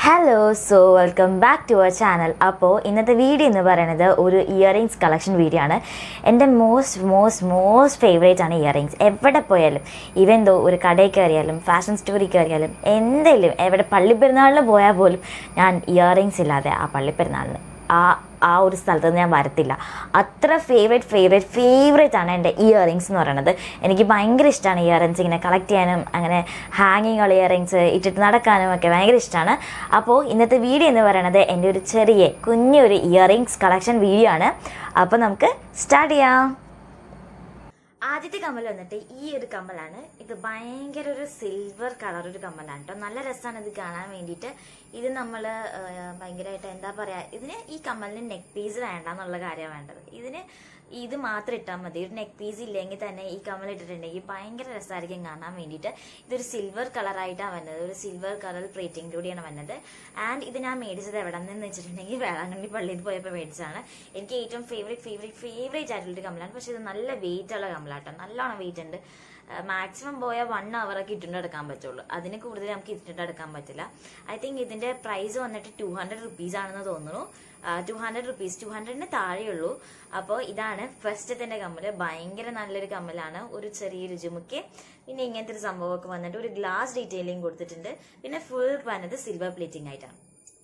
hello so welcome back to our channel അപ്പോൾ ഇന്നത്തെ video എന്ന് പറയുന്നത് ഒരു ഇയറിങ്സ് കളക്ഷൻ വീഡിയോ ആണ് എൻ്റെ മോസ്റ്റ് മോസ്റ്റ് മോസ്റ്റ് ഫേവറേറ്റ് ആണ് ഇയറിങ്സ് എവിടെ പോയാലും ഈവൻ ദോ ഒരു കടയിൽ കയറിയാലും ഫാഷൻ സ്റ്റോറിൽ കയറിയാലും എന്തെങ്കിലും എവിടെ പള്ളിപ്പെരുന്നാളിന് പോയാൽ പോലും ഞാൻ ഇയറിങ്സ് ഇല്ലാതെ ആ പള്ളിപ്പെരുന്നാളിന് ആ ആ ഒരു സ്ഥലത്ത് നിന്ന് ഞാൻ വരത്തില്ല അത്ര ഫേവറേറ്റ് ഫേവറേറ്റ് ഫേവറേറ്റ് ആണ് എൻ്റെ ഇയറിങ്സ് എന്ന് പറയുന്നത് എനിക്ക് ഭയങ്കര ഇഷ്ടമാണ് ഇയറിങ്സ് ഇങ്ങനെ കളക്ട് ചെയ്യാനും അങ്ങനെ ഹാങ്ങിങ് ഉള്ള ഇയറിങ്സ് ഇട്ടിട്ട് നടക്കാനും ഒക്കെ ഭയങ്കര ഇഷ്ടമാണ് അപ്പോൾ ഇന്നത്തെ വീഡിയോ എന്ന് പറയുന്നത് എൻ്റെ ഒരു ചെറിയ കുഞ്ഞൊരു ഇയറിങ്സ് കളക്ഷൻ വീഡിയോ ആണ് അപ്പോൾ നമുക്ക് സ്റ്റാർട്ട് ചെയ്യാം ആദ്യത്തെ കമ്മൽ വന്നിട്ട് ഈ ഒരു കമ്മലാണ് ഇത് ഭയങ്കര ഒരു സിൽവർ കളർ ഒരു കമ്മലാണ് കേട്ടോ നല്ല രസമാണ് ഇത് കാണാൻ വേണ്ടിയിട്ട് ഇത് നമ്മൾ ഭയങ്കരമായിട്ട് എന്താ പറയാ ഇതിന് ഈ കമ്മലിന് നെക്ക് പീസ് വേണ്ട എന്നുള്ള കാര്യമാണ് വേണ്ടത് ഇതിന് ഇത് മാത്രം ഇട്ടാൽ മതി ഒരു നെക്ക് പീസ് ഇല്ലെങ്കിൽ തന്നെ ഈ കമ്മൽ ഇട്ടിട്ടുണ്ടെങ്കിൽ ഭയങ്കര രസമായിരിക്കും കാണാൻ വേണ്ടിയിട്ട് ഇതൊരു സിൽവർ കളറായിട്ടാണ് വന്നത് ഒരു സിൽവർ കളർ പ്ലേറ്റിംഗിലൂടെയാണ് വന്നത് ആൻഡ് ഇത് ഞാൻ മേടിച്ചത് എവിടെ നിന്ന് വെച്ചിട്ടുണ്ടെങ്കിൽ വേളാങ്കണ്ണി പള്ളിയിൽ പോയപ്പോൾ മേടിച്ചതാണ് എനിക്ക് ഏറ്റവും ഫേവറേറ്റ് ഫേവറേറ്റ് ഫേവറേറ്റ് ആയിട്ടുള്ളൊരു കമ്മലാണ് പക്ഷെ ഇത് നല്ല വെയിറ്റ് ഉള്ള കമ്മലാട്ടോ നല്ലോണം വെയിറ്റ് ഉണ്ട് മാക്സിമം പോയാൽ വൺ അവറൊക്കെ ഇട്ടുകൊണ്ട് എടുക്കാൻ പറ്റുള്ളൂ അതിന് കൂടുതൽ നമുക്ക് ഇട്ടിട്ട് എടുക്കാൻ പറ്റില്ല ഐ തിങ്ക് ഇതിന്റെ പ്രൈസ് വന്നിട്ട് ടു ഹൺഡ്രഡ് റുപ്പീസ് ആണെന്ന് തോന്നുന്നു ടു ഹൺഡ്രഡ് റുപ്പീസ് ടു ഹൺഡ്രഡിന് താഴെയുള്ളൂ അപ്പോൾ ഇതാണ് ഫസ്റ്റത്തിന്റെ കമ്മല് ഭയങ്കര നല്ലൊരു കമ്മലാണ് ഒരു ചെറിയൊരു ജുമുക്ക് പിന്നെ ഇങ്ങനത്തെ ഒരു സംഭവമൊക്കെ വന്നിട്ട് ഒരു ഗ്ലാസ് ഡീറ്റെയിലിംഗ് കൊടുത്തിട്ടുണ്ട് പിന്നെ ഫുൾ വന്നത് സിൽവർ പ്ലേറ്റിംഗ് ആയിട്ടാണ്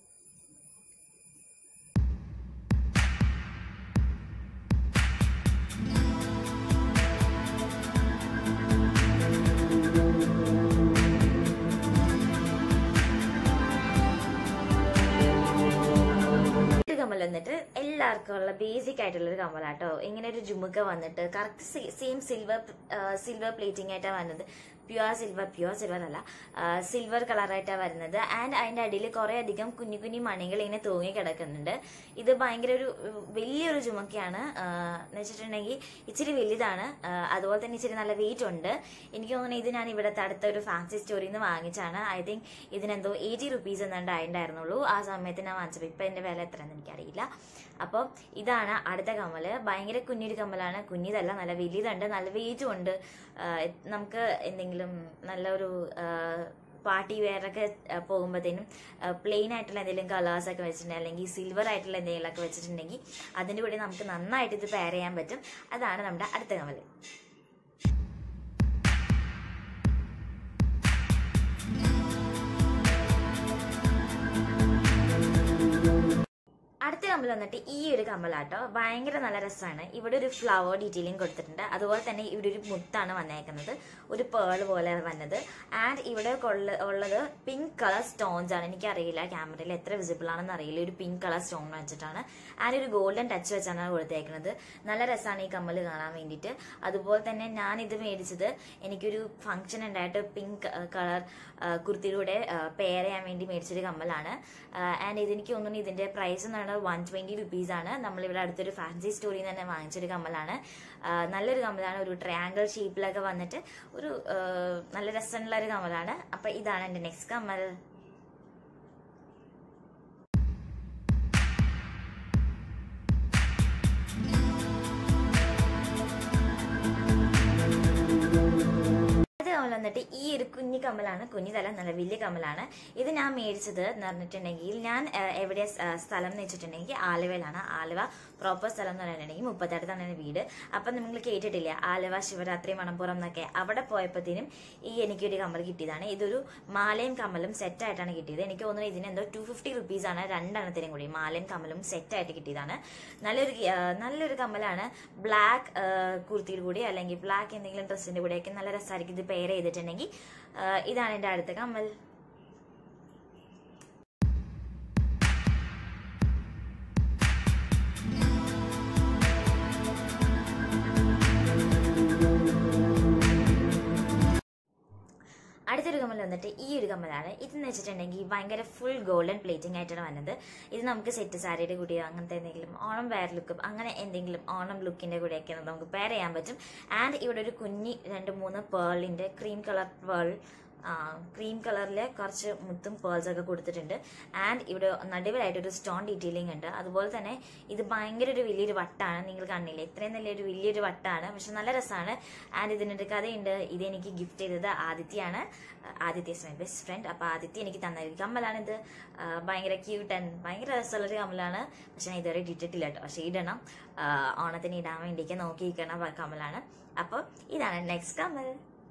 ഒരു കമ്മൽ വന്നിട്ട് എല്ലാവർക്കും ഉള്ള ബേസിക് ആയിട്ടുള്ള ഒരു കമ്മലാട്ടോ ഇങ്ങനെ ഒരു ജുമുക്ക വന്നിട്ട് correct same silver silver plating ആയിട്ടാണ് വന്നത് പ്യുവർ സിൽവർ പ്യുവർ സിൽവർ അല്ല സിൽവർ കളറായിട്ടാണ് വരുന്നത് ആൻഡ് അതിന്റെ അടിയിൽ കുറെ അധികം കുഞ്ഞു കുഞ്ഞു മണികൾ ഇങ്ങനെ തൂങ്ങി കിടക്കുന്നുണ്ട് ഇത് ഭയങ്കര ഒരു വലിയൊരു ചുമക്കയാണ് എന്ന് വെച്ചിട്ടുണ്ടെങ്കിൽ ഇച്ചിരി വലുതാണ് ആ, അതുപോലെ തന്നെ ഇച്ചിരി നല്ല വെയിറ്റ് ഉണ്ട് എനിക്ക് തോന്നുന്നു ഇത് ഞാൻ ഇവിടുത്തെ അടുത്ത ഒരു ഫാൻസി സ്റ്റോറിൽ നിന്ന് വാങ്ങിച്ചാണ് ഐ തിങ്ക് ഇതിനെന്തോ എയ്റ്റി റുപ്പീസ് എന്നാണ്ട് ആയിട്ടുണ്ടായിരുന്നുള്ളൂ ആ സമയത്ത് ഞാൻ വാങ്ങിച്ചപ്പോൾ ഇപ്പം എൻ്റെ വില എത്രയെന്ന് എനിക്കറിയില്ല അപ്പോൾ ഇതാണ് അടുത്ത കമ്മല് ഭയങ്കര കുഞ്ഞൊരു കമ്മലാണ് കുഞ്ഞിതല്ല നല്ല വലിയതുണ്ട് നല്ല വെയിറ്റും ഉണ്ട് ആ, നമുക്ക് എന്തെങ്കിലും നല്ലൊരു പാർട്ടി വെയറൊക്കെ പോകുമ്പോഴത്തേനും പ്ലെയിൻ ആയിട്ടുള്ള എന്തെങ്കിലും കളേഴ്സ് ഒക്കെ വെച്ചിട്ടുണ്ടെങ്കിൽ അല്ലെങ്കിൽ സിൽവർ ആയിട്ടുള്ള എന്തെങ്കിലുമൊക്കെ വെച്ചിട്ടുണ്ടെങ്കിൽ അതിൻ്റെ കൂടെ നമുക്ക് നന്നായിട്ട് ഇത് പെയർ ചെയ്യാൻ പറ്റും അതാണ് നമ്മുടെ അടുത്ത കമ്മല് അടുത്ത കമ്മൽ വന്നിട്ട് ഈ ഒരു കമ്മലാട്ടോ ഭയങ്കര നല്ല രസമാണ് ഇവിടെ ഒരു ഫ്ലവർ ഡീറ്റെയിലിംഗ് കൊടുത്തിട്ടുണ്ട് അതുപോലെ തന്നെ ഇവിടെ ഒരു മുത്താണ് വന്നേക്കുന്നത് ഒരു പേൾ പോലെ വന്നത് ആൻഡ് ഇവിടെ കൊള്ള- ഉള്ളത് പിങ്ക് കളർ സ്റ്റോൺസ് ആണ് എനിക്കറിയില്ല ക്യാമറയിൽ എത്ര വിസിബിൾ ആണെന്ന് അറിയില്ല ഒരു പിങ്ക് കളർ സ്റ്റോൺ വെച്ചിട്ടാണ് ആൻഡ് ഒരു ഗോൾഡൻ ടച്ച് വെച്ചാണ് കൊടുത്തേക്കുന്നത് നല്ല രസമാണ് ഈ കമ്മൽ കാണാൻ വേണ്ടിയിട്ട് അതുപോലെ തന്നെ ഞാൻ ഇത് മേടിച്ചത് എനിക്കൊരു ഫംഗ്ഷൻ ഉണ്ടായിട്ട് പിങ്ക് കളർ കുർത്തിയിലൂടെ പെയർ ചെയ്യാൻ വേണ്ടി മേടിച്ചൊരു കമ്മലാണ് ആൻഡ് ഇതെനിക്ക് തോന്നുന്നു ഇതിന്റെ പ്രൈസ് എന്ന് പറയുന്നത് വൺ ട്വന്റി റുപ്പീസ് ആണ് നമ്മളിവിടെ അടുത്തൊരു ഫാൻസി സ്റ്റോറിൽ നിന്ന് തന്നെ വാങ്ങിച്ചൊരു കമ്മലാണ് ആ, നല്ലൊരു കമ്മലാണ് ഒരു ട്രയാങ്കിൾ ഷേപ്പിലൊക്കെ വന്നിട്ട് ഒരു ആ, നല്ല രസമുള്ള ഒരു കമ്മലാണ് അപ്പൊ ഇതാണ് എന്റെ നെക്സ്റ്റ് കമ്മൽ അടുത്ത കമ്മൽ വന്നിട്ട് ഈ ഒരു കുഞ്ഞി കമ്മലാണ് കുഞ്ഞിതല നല്ല വലിയ കമ്മലാണ് ഇത് ഞാൻ മേടിച്ചത് എന്ന് പറഞ്ഞിട്ടുണ്ടെങ്കിൽ ഞാൻ എവിടെ സ്ഥലം എന്ന് വെച്ചിട്ടുണ്ടെങ്കിൽ ആലുവയിലാണ് ആലുവ പ്രോപ്പർ സ്ഥലം എന്ന് പറഞ്ഞിട്ടുണ്ടെങ്കിൽ മുപ്പത്തടുത്താണ് എൻ്റെ വീട് അപ്പം നിങ്ങൾ കേട്ടിട്ടില്ല ആലുവ ശിവരാത്രി മണപ്പുറം എന്നൊക്കെ അവിടെ പോയപ്പോഴത്തേനും ഈ എനിക്കൊരു കമ്മൽ കിട്ടിയതാണ് ഇതൊരു മാലയും കമ്മലും സെറ്റായിട്ടാണ് കിട്ടിയത് എനിക്ക് തോന്നുന്നത് ഇതിന് എന്തോ ടു ഫിഫ്റ്റി റുപ്പീസാണ് രണ്ടെണ്ണത്തിനും കൂടി മാലയും കമ്മലും സെറ്റായിട്ട് കിട്ടിയതാണ് നല്ലൊരു ആ, നല്ലൊരു കമ്മലാണ് ബ്ലാക്ക് കുർത്തിയിൽ കൂടി അല്ലെങ്കിൽ ബ്ലാക്ക് എന്തെങ്കിലും ഡ്രസ്സിന്റെ കൂടെയൊക്കെ നല്ല രസമായിരിക്കും ഇത് പെയർ ചെയ്തിട്ടുണ്ടെങ്കിൽ ആ, ഇതാണ് എൻ്റെ അടുത്ത കമ്മൽ അടുത്തൊരു കമ്മൽ വന്നിട്ട് ഈ ഒരു കമ്മലാണ് ഇതെന്ന് വെച്ചിട്ടുണ്ടെങ്കിൽ ഭയങ്കര ഫുൾ ഗോൾഡൻ പ്ലേറ്റിംഗ് ആയിട്ടാണ് വന്നത് ഇത് നമുക്ക് സെറ്റ് സാരിയുടെ കൂടെയോ അങ്ങനത്തെ എന്തെങ്കിലും ഓണം വെയർ ലുക്കും അങ്ങനെ എന്തെങ്കിലും ഓണം ലുക്കിന്റെ കൂടെയൊക്കെ നമുക്ക് പെയർ ചെയ്യാൻ പറ്റും ആൻഡ് ഇവിടെ ഒരു കുഞ്ഞി രണ്ട് മൂന്ന് പേളിന്റെ ക്രീം കളർ പേൾ ക്രീം കളറിൽ കുറച്ച് മുത്തും പേൾസ് ഒക്കെ കൊടുത്തിട്ടുണ്ട് ആൻഡ് ഇവിടെ നടുവിലായിട്ട് ഒരു സ്റ്റോൺ ഡീറ്റെയിലിംഗ് ഉണ്ട് അതുപോലെ തന്നെ ഇത് ഭയങ്കര ഒരു വലിയൊരു വട്ടാണ് നിങ്ങൾ കണ്ണില്ലേ ഇത്രയും നല്ലൊരു വലിയൊരു വട്ടാണ് പക്ഷെ നല്ല രസമാണ് ആൻഡ് ഇതിനൊരു കഥയുണ്ട് ഇത് എനിക്ക് ഗിഫ്റ്റ് ചെയ്തത് ആദിത്യയാണ് ആദിത്യ മൈ ബെസ്റ്റ് ഫ്രണ്ട് അപ്പോൾ ആദിത്യ എനിക്ക് തന്ന ഒരു കമ്മലാണ് ഇത് ആ, ഭയങ്കര ക്യൂട്ട് ആൻഡ് ഭയങ്കര രസമുള്ളൊരു കമ്മലാണ് പക്ഷെ ഞാൻ ഇതുവരെ ഇട്ടിട്ടില്ല കേട്ടോ പക്ഷെ ഇടണം ആ, ഓണത്തിന് ഇടാൻ വേണ്ടിയൊക്കെ നോക്കിയിരിക്കണ കമ്മലാണ് അപ്പോൾ ഇതാണ് നെക്സ്റ്റ് കമ്മൽ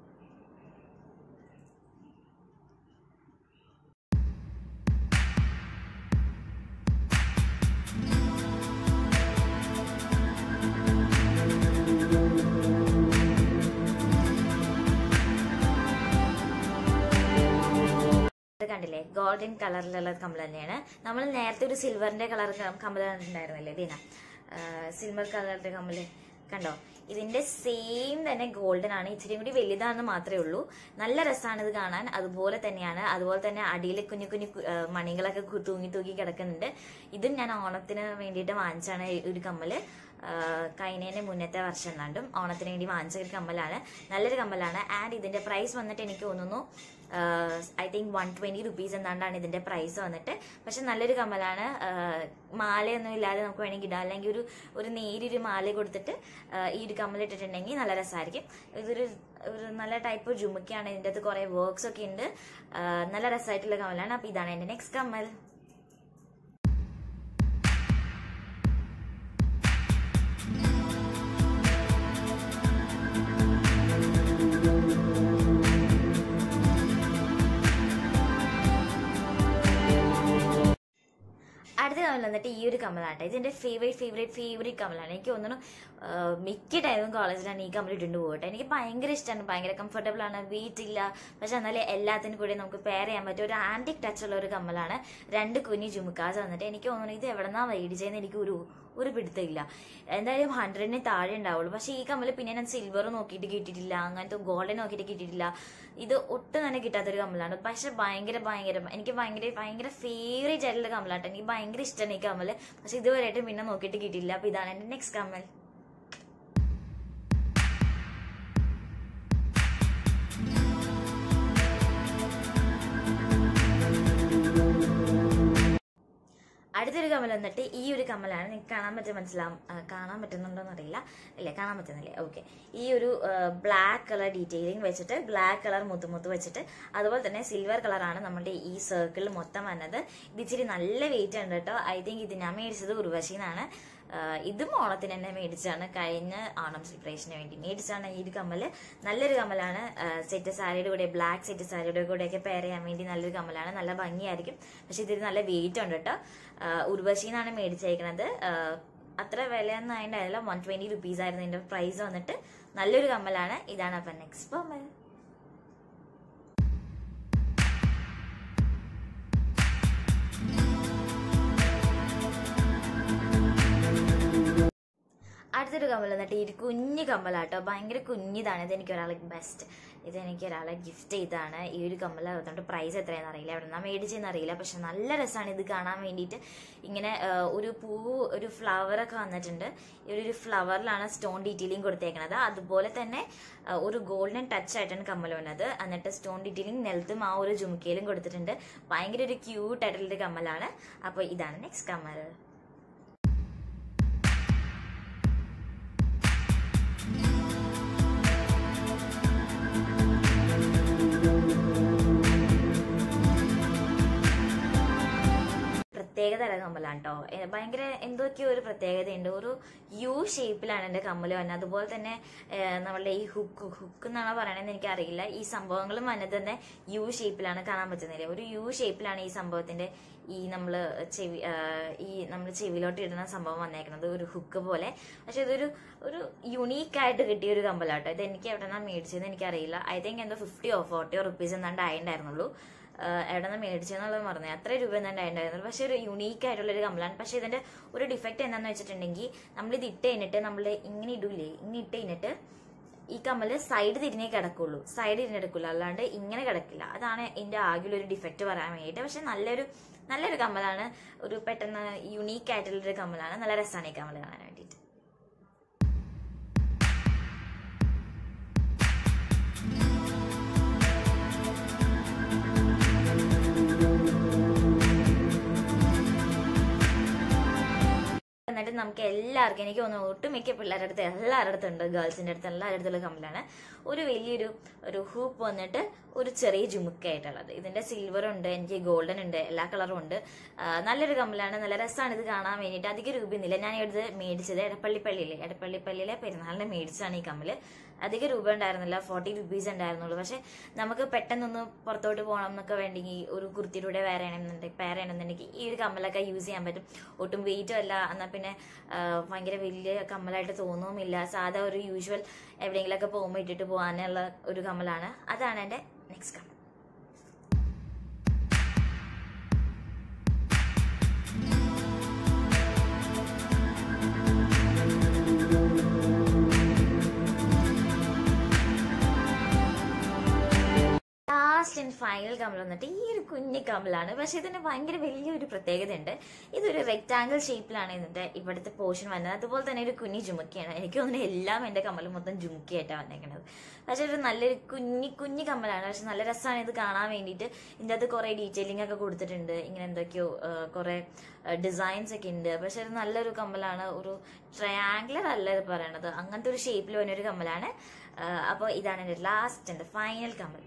ഇത് കണ്ടില്ലേ ഗോൾഡൻ കളറിലുള്ള കമ്മൽ തന്നെയാണ് നമ്മൾ നേരത്തെ ഒരു സിൽവറിന്റെ കളർ കമ്മൽ കണ്ടിട്ടുണ്ടായിരുന്നില്ലേ ദീന സിൽവർ കളറിന്റെ കമ്മല് കണ്ടോ ഇതിന്റെ സെയിം തന്നെ ഗോൾഡൻ ആണ് ഇച്ചിരി കൂടി വലുതാണെന്ന് മാത്രമേ ഉള്ളൂ നല്ല രസമാണ് ഇത് കാണാൻ അതുപോലെ തന്നെയാണ് അതുപോലെ തന്നെ അടിയിൽ കുഞ്ഞു കുഞ്ഞു കു- ആ, മണികളൊക്കെ കു- തൂങ്ങി തൂങ്ങി കിടക്കുന്നുണ്ട് ഇതും ഞാൻ ഓണത്തിന് വേണ്ടിയിട്ട് വാങ്ങിച്ചാണ് ഈ ഒരു കമ്മല് ആ, കഴിഞ്ഞതിന് മുന്നത്തെ വർഷം കണ്ടും ഓണത്തിന് വേണ്ടി വാങ്ങിച്ച ഒരു കമ്മലാണ് നല്ലൊരു കമ്മലാണ് ആൻഡ് ഇതിന്റെ പ്രൈസ് വന്നിട്ട് എനിക്ക് തോന്നുന്നു I think one twenty rupees എന്താണ്ടാണ് ഇതിന്റെ പ്രൈസ് വന്നിട്ട് പക്ഷെ നല്ലൊരു കമ്മലാണ് ആ, മാലയൊന്നും ഇല്ലാതെ നമുക്ക് വേണമെങ്കിൽ ഇടാം അല്ലെങ്കിൽ ഒരു ഒരു നേരിയൊരു മാല കൊടുത്തിട്ട് ആ, ഈ ഒരു കമ്മൽ ഇട്ടിട്ടുണ്ടെങ്കിൽ നല്ല രസമായിരിക്കും ഇതൊരു ഒരു നല്ല ടൈപ്പ് ജുമുക്കയാണ് ഇതിൻ്റെ അകത്ത് കുറേ വർക്ക്സ് ഒക്കെ ഉണ്ട് ആ, നല്ല രസമായിട്ടുള്ള കമ്മലാണ് അപ്പോൾ ഇതാണ് എൻ്റെ നെക്സ്റ്റ് കമ്മൽ അടുത്ത കമ്മൽ വന്നിട്ട് ഈ ഒരു കമ്മലാട്ടെ ഇതിന്റെ ഫേവറേറ്റ് ഫേവറേറ്റ് ഫേവറേറ്റ് കമ്മലാണ് എനിക്ക് തോന്നുന്നു ആ, മിക്ക ടൈമും കോളേജിലാണ് ഈ കമ്മൽ ഇട്ടുകൊണ്ട് പോകട്ടെ എനിക്ക് ഭയങ്കര ഇഷ്ടമാണ് ഭയങ്കര കംഫർട്ടബിൾ ആണ് വെയിറ്റ് ഇല്ല പക്ഷെ എന്നാലും എല്ലാത്തിനും കൂടി നമുക്ക് പെയർ ചെയ്യാൻ പറ്റിയ ഒരു ആന്റിക് ടച്ച് ഉള്ള ഒരു കമ്മലാണ് രണ്ട് കുഞ്ഞി ജുമുക്കാസ് വന്നിട്ട് എനിക്ക് തോന്നുന്നു ഇത് എവിടെന്നാ മേടിച്ചതെന്ന് എനിക്ക് ഒരു ഒരു പിടുത്തമില്ല എന്തായാലും ഹൺഡ്രഡിന് താഴെ ഉണ്ടാവുള്ളൂ പക്ഷെ ഈ കമ്മൽ പിന്നെ ഞാൻ സിൽവർ നോക്കിയിട്ട് കിട്ടിയിട്ടില്ല അങ്ങനത്തെ ഗോൾഡൻ നോക്കിയിട്ട് കിട്ടിയിട്ടില്ല ഇത് ഒട്ടും തന്നെ കിട്ടാത്തൊരു കമ്മലാണ് പക്ഷെ ഭയങ്കര ഭയങ്കര എനിക്ക് ഭയങ്കര ഭയങ്കര ഫേവറേറ്റ് ആയിട്ടുള്ള കമ്മലാട്ടോ എനിക്ക് ഭയങ്കര ഇഷ്ടമാണ് ഈ കമ്മൽ പക്ഷെ ഇതുവരെയായിട്ട് പിന്നെ നോക്കിയിട്ട് കിട്ടിയില്ല അപ്പൊ ഇതാണ് എന്റെ നെക്സ്റ്റ് കമ്മൽ അടുത്തൊരു കമ്മൽ വന്നിട്ട് ഈ ഒരു കമ്മലാണ് നിങ്ങൾക്ക് കാണാൻ പറ്റും മനസ്സിലാവും ആ, കാണാൻ പറ്റുന്നുണ്ടോന്ന് അറിയില്ല ഇല്ലേ കാണാൻ പറ്റുന്നില്ലേ ഓക്കെ ഈ ഒരു ബ്ലാക്ക് കളർ ഡീറ്റെയിലിംഗ് വെച്ചിട്ട് ബ്ലാക്ക് കളർ മുത്തുമുത്ത് വെച്ചിട്ട് അതുപോലെ തന്നെ സിൽവർ കളറാണ് നമ്മുടെ ഈ സർക്കിളിൽ മൊത്തം വന്നത് ഇത് ഇച്ചിരി നല്ല വെയിറ്റ് ഉണ്ട് കേട്ടോ ഐ തിങ്ക് ഇത് ഞാൻ മേടിച്ചത് ഉർവശിന്നാണ് ഇതും ഓണത്തിന് തന്നെ മേടിച്ചാണ് കഴിഞ്ഞ ഓണം സെലിബ്രേഷന് വേണ്ടി മേടിച്ചാണ് ഈ ഒരു കമ്മല് നല്ലൊരു കമ്മലാണ് സെറ്റ് സാരിയുടെ കൂടെ ബ്ലാക്ക് സെറ്റ് സാരിയുടെ കൂടെ ഒക്കെ പെയർ ചെയ്യാൻ വേണ്ടി നല്ലൊരു കമ്മലാണ് നല്ല ഭംഗിയായിരിക്കും പക്ഷെ ഇതിന് നല്ല വെയിറ്റ് ഉണ്ട് കേട്ടോ ഉർവശിന്നാണ് മേടിച്ചേക്കണത് ആ, അത്ര വിലയൊന്നും അതിൻ്റെ അതില്ല വൺ ട്വന്റി റുപ്പീസ് ആയിരുന്നു ഇതിന്റെ പ്രൈസ് വന്നിട്ട് നല്ലൊരു കമ്മലാണ് ഇതാണ് അപ്പം നെക്സ്റ്റ് കമ്മൽ അടുത്തൊരു കമ്മൽ വന്നിട്ട് ഈ ഒരു കുഞ്ഞു കമ്മലാട്ടോ ഭയങ്കര കുഞ്ഞിതാണ് ഇത് എനിക്ക് ഒരാളെ ബെസ്റ്റ് ഇത് എനിക്ക് ഒരാളെ ഗിഫ്റ്റ് ചെയ്താണ് ഈ ഒരു കമ്മൽ അതുകൊണ്ട് പ്രൈസ് എത്രയാണെന്ന് അറിയില്ല എവിടെ നിന്നാ മേടിച്ചെന്ന് അറിയില്ല പക്ഷെ നല്ല രസമാണ് ഇത് കാണാൻ വേണ്ടിയിട്ട് ഇങ്ങനെ ആ, ഒരു പൂവ് ഒരു ഫ്ലവർ ഒക്കെ വന്നിട്ടുണ്ട് ഈ ഒരു ഫ്ലവറിലാണ് സ്റ്റോൺ ഡീറ്റെയിലിംഗ് കൊടുത്തേക്കണത് അതുപോലെ തന്നെ ആ, ഒരു ഗോൾഡൻ ടച്ച് ആയിട്ടാണ് കമ്മൽ വന്നത് എന്നിട്ട് സ്റ്റോൺ ഡീറ്റെയിലിംഗ് നിലത്തും ആ ഒരു ജുമുക്കയിലും കൊടുത്തിട്ടുണ്ട് ഭയങ്കര ഒരു ക്യൂട്ട് ആയിട്ടുള്ളൊരു കമ്മലാണ് അപ്പോൾ ഇതാണ് നെക്സ്റ്റ് കമ്മൽ പ്രത്യേക തരം കമ്മലാണ് കേട്ടോ ഭയങ്കര എന്തൊക്കെയോ ഒരു പ്രത്യേകതയുണ്ട് ഒരു യു ഷേപ്പിലാണ് എൻ്റെ കമ്മൽ വന്നത് അതുപോലെ തന്നെ ഏഹ്, നമ്മളുടെ ഈ ഹുക്ക് ഹുക്ക് എന്നാണോ പറയണതെന്ന് എനിക്കറിയില്ല ഈ സംഭവങ്ങളും വന്നത് തന്നെ യു ഷേപ്പിലാണ് കാണാൻ പറ്റുന്നില്ല ഒരു യു ഷേപ്പിലാണ് ഈ സംഭവത്തിന്റെ ഈ നമ്മൾ ചെവി ആഹ്, ഈ നമ്മൾ ചെവിയിലോട്ട് ഇടുന്ന സംഭവം വന്നേക്കുന്നത് ഒരു ഹുക്ക് പോലെ പക്ഷെ ഇതൊരു ഒരു യുണീക്ക് ആയിട്ട് കിട്ടിയ ഒരു കമ്പലാട്ടോ ഇത് എനിക്ക് എവിടെ നിന്നാണ് മേടിച്ചതെന്ന് എനിക്കറിയില്ല ഐ തിങ്ക് എന്തോ ഫിഫ്റ്റിയോ ഫോർട്ടിയോ റുപ്പീസ് എന്താണ്ട് ആയിട്ടുണ്ടായിരുന്നുള്ളൂ എവിടെ നിന്ന് മേടിച്ചെന്നുള്ളത് മറന്നു എത്ര രൂപ എന്താണ്ട് ആയിട്ടുണ്ടായിരുന്നുള്ളൂ പക്ഷെ ഒരു യുണീക്ക് ആയിട്ടുള്ള ഒരു കമ്പലാണ് പക്ഷെ ഇതിന്റെ ഒരു ഡിഫക്റ്റ് എന്താണെന്ന് വെച്ചിട്ടുണ്ടെങ്കിൽ നമ്മൾ ഇത് ഇട്ട് കഴിഞ്ഞിട്ട് നമ്മൾ ഇങ്ങനെ ഇടൂലേ ഇങ്ങനെ ഇട്ട് കഴിഞ്ഞിട്ട് ഈ കമ്മല് സൈഡ് തിരിഞ്ഞേ കിടക്കുള്ളൂ സൈഡ് തിരിഞ്ഞെടുക്കില്ല അല്ലാണ്ട് ഇങ്ങനെ കിടക്കില്ല അതാണ് എന്റെ ആകെയുള്ള ഒരു ഡിഫക്റ്റ് പറയാൻ വേണ്ടിയിട്ട് പക്ഷെ നല്ലൊരു നല്ലൊരു കമ്മലാണ് ഒരു പെട്ടെന്ന് യുണീക്ക് ആയിട്ടുള്ള ഒരു കമ്മലാണ് നല്ല രസമാണ് ഈ കമ്മൽ കാണാൻ വേണ്ടിയിട്ട് നമുക്ക് എല്ലാവർക്കും എനിക്ക് തോന്നുന്നു ഒട്ടുമിക്ക പിള്ളേരുടെ അടുത്ത് എല്ലാവരുടെ അടുത്തും ഉണ്ട് ഗേൾസിന്റെ അടുത്ത് എല്ലാവരുടെ അടുത്തുള്ള കമ്മലാണ് ഒരു വലിയൊരു ഒരു ഹൂപ്പ് വന്നിട്ട് ഒരു ചെറിയ ജുമുക്കായിട്ടുള്ളത് ഇതിന്റെ സിൽവർ ഉണ്ട് എനിക്ക് ഗോൾഡൻ ഉണ്ട് എല്ലാ കളറും ഉണ്ട് ആ, നല്ലൊരു കമ്മലാണ് നല്ല രസമാണ് ഇത് കാണാൻ വേണ്ടിയിട്ട് അധികം രൂപയൊന്നുമില്ല ഞാൻ ഇത് മേടിച്ചത് എടപ്പള്ളി പള്ളിയിലെ എടപ്പള്ളി പള്ളിയിലെ പെരുന്നാളിന് മേടിച്ചതാണ് ഈ കമ്മല് അധിക രൂപ ഉണ്ടായിരുന്നില്ല ഫോർട്ടി റുപ്പീസ് ഉണ്ടായിരുന്നുള്ളൂ പക്ഷെ നമുക്ക് പെട്ടെന്നൊന്ന് പുറത്തോട്ട് പോകണം എന്നൊക്കെ വേണ്ടെങ്കിൽ ഒരു കുർത്തിയിലൂടെ വേറെ ചെയ്യണമെന്നുണ്ടെങ്കിൽ പേർ ചെയ്യണമെന്നുണ്ടെങ്കിൽ ഈ ഒരു കമ്മലൊക്കെ യൂസ് ചെയ്യാൻ പറ്റും ഒട്ടും വെയിറ്റും അല്ല എന്നാൽ പിന്നെ ആ, ഭയങ്കര വലിയ കമ്മലായിട്ട് തോന്നുമില്ല സാധാ ഒരു യൂഷ്വൽ എവിടെയെങ്കിലുമൊക്കെ പോകുമ്പോൾ ഇട്ടിട്ട് പോകാനുള്ള ഒരു കമ്മലാണ് അതാണ് എൻ്റെ നെക്സ്റ്റ് കമ്മൽ ലാസ്റ്റ് ആൻഡ് ഫൈനൽ കമ്മൽ വന്നിട്ട് ഈ ഒരു കുഞ്ഞി കമ്മലാണ് പക്ഷെ ഇതിന് ഭയങ്കര വലിയൊരു പ്രത്യേകത ഉണ്ട് ഇതൊരു റെക്ടാങ്കിൾ ഷേപ്പിലാണ് ഇതിന്റെ ഇവിടുത്തെ പോർഷൻ വന്നത് അതുപോലെ തന്നെ ഒരു കുഞ്ഞി ജുമുക്കിയാണ് എനിക്ക് തോന്നുന്നു എല്ലാം എന്റെ കമ്മൽ മൊത്തം ജുമുക്കിയായിട്ടാണ് വന്നേക്കുന്നത് പക്ഷെ ഒരു നല്ലൊരു കുഞ്ഞി കുഞ്ഞി കമ്മലാണ് പക്ഷെ നല്ല രസമാണ് ഇത് കാണാൻ വേണ്ടിയിട്ട് ഇതിന്റെ അകത്ത് കുറെ ഡീറ്റെയിലിംഗ് ഒക്കെ കൊടുത്തിട്ടുണ്ട് ഇങ്ങനെ എന്തൊക്കെയോ ആ, കുറെ ഡിസൈൻസ് ഒക്കെ ഉണ്ട് പക്ഷെ ഇത് നല്ലൊരു കമ്മലാണ് ഒരു ട്രയാങ്കുലർ അല്ല ഇത് പറയണത് അങ്ങനത്തെ ഒരു ഷേപ്പിൽ വന്ന ഒരു കമ്മലാണ് അപ്പോൾ ഇതാണ് എന്റെ ലാസ്റ്റ് ആൻഡ് ഫൈനൽ കമ്മൽ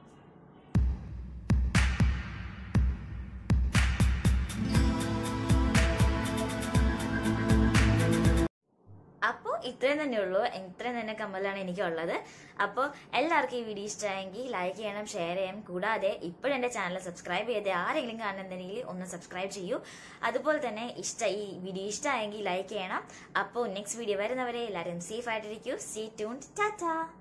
അപ്പോൾ ഇത്രയും തന്നെ ഉള്ളൂ ഇത്രയും തന്നെ കമ്മലാണ് എനിക്കുള്ളത് അപ്പോൾ എല്ലാവർക്കും ഈ വീഡിയോ ഇഷ്ടമായെങ്കിൽ ലൈക്ക് ചെയ്യണം ഷെയർ ചെയ്യണം കൂടാതെ ഇപ്പോഴും എൻ്റെ ചാനൽ സബ്സ്ക്രൈബ് ചെയ്ത് ആരെങ്കിലും കാണുന്നുണ്ടെങ്കിൽ ഒന്ന് സബ്സ്ക്രൈബ് ചെയ്യൂ അതുപോലെ തന്നെ ഇഷ്ട ഈ വീഡിയോ ഇഷ്ടമായെങ്കിൽ ലൈക്ക് ചെയ്യണം അപ്പോൾ നെക്സ്റ്റ് വീഡിയോ വരുന്നവരെ എല്ലാവരും സേഫ് ആയിട്ടിരിക്കൂ സീ ട്യൂൺ ടാറ്റാ